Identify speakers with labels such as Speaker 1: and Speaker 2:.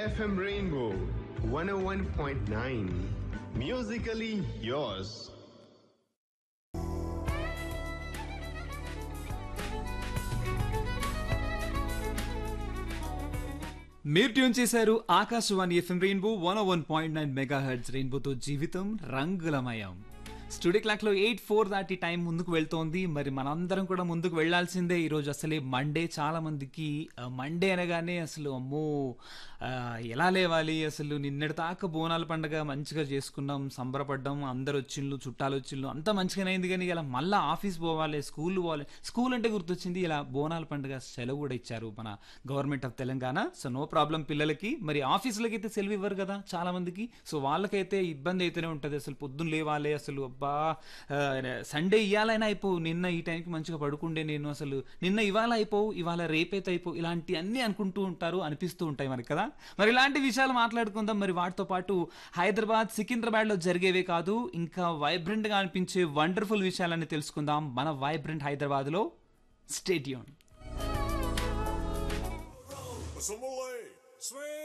Speaker 1: FM Rainbow 101.9. Musically yours.
Speaker 2: మీరు tune చేశారు Akashvani FM rainbow one one point nine megahertz రెయిన్బోతో జీవితం రంగులమయం స్టూడియో క్లాక్ లో ఎయిట్ ఫోర్ దాటి టైం ముందుకు వెళ్తోంది మరి మనందరం కూడా ముందుకు వెళ్లాల్సిందే ఈరోజు అసలే మండే చాలా మందికి మండే అనగానే అసలు అమ్మో ఆ, ఎలా లేవాలి అసలు నిన్నటి దాకా బోనాల పండుగ మంచిగా చేసుకున్నాం సంబరపడ్డాం అందరు వచ్చిండ్లు చుట్టాలు వచ్చిండ్లు అంతా మంచిగానే అయింది కానీ ఇలా మళ్ళీ ఆఫీస్ పోవాలి స్కూల్ పోవాలి స్కూల్ అంటే గుర్తొచ్చింది ఇలా బోనాల పండుగ సెలవు కూడా ఇచ్చారు మన government of Telangana so no problem పిల్లలకి మరి ఆఫీసులకి అయితే సెలవు ఇవ్వరు కదా చాలా మందికి సో వాళ్ళకైతే ఇబ్బంది అయితేనే ఉంటుంది అసలు పొద్దున్న లేవాలి అసలు అబ్బా ఆ, సండే ఇవ్వాలైనా అయిపో నిన్న ఈ టైంకి మంచిగా పడుకుండే నేను అసలు నిన్న ఇవాళ అయిపోవు ఇవాళ రేపైతే అయిపో ఇలాంటి అన్ని అనుకుంటూ ఉంటారు అనిపిస్తూ ఉంటాయి మనకి కదా మరి ఇలాంటి విషయాలు మాట్లాడుకుందాం మరి వాటితో పాటు హైదరాబాద్ సికింద్రాబాద్ లో జరిగేవే కాదు ఇంకా వైబ్రెంట్ గా అనిపించే వండర్ఫుల్ విషయాలన్నీ తెలుసుకుందాం మన వైబ్రెంట్ హైదరాబాద్ లో స్టేడియం
Speaker 3: Some Malay. Swing.